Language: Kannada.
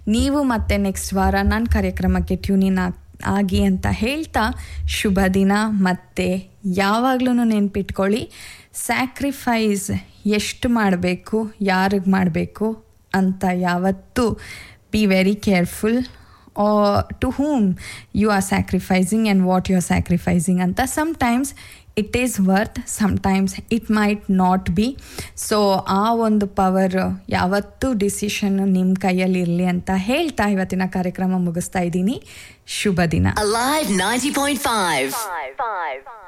ನೀವು ಮತ್ತೆ ನೆಕ್ಸ್ಟ್ ವಾರ ನನ್ನ ಕಾರ್ಯಕ್ರಮಕ್ಕೆ ಟ್ಯೂನಿನ್ ಆಗ್ ಆಗಿ ಅಂತ ಹೇಳ್ತಾ ಶುಭ ದಿನ ಮತ್ತು ಯಾವಾಗಲೂ ನೆನ್ಪಿಟ್ಕೊಳ್ಳಿ ಸ್ಯಾಕ್ರಿಫೈಸ್ ಎಷ್ಟು ಮಾಡಬೇಕು ಯಾರಿಗೆ ಮಾಡಬೇಕು ಅಂತ ಯಾವತ್ತೂ be very careful to whom you are sacrificing and what you are sacrificing ಅಂತ sometimes it is worth sometimes it might not be so ಆ ಒಂದು ಪವರ್ ಯಾವತ್ತೂ ಡಿಸಿಷನ್ ನಿಮ್ಮ ಕೈಯಲ್ಲಿ ಇರಲಿ ಅಂತ ಹೇಳ್ತಾ ಇವತ್ತಿನ ಕಾರ್ಯಕ್ರಮ ಮುಗಿಸ್ತಾ ಇದ್ದೀನಿ ಶುಭ ದಿನ Alive 90.5.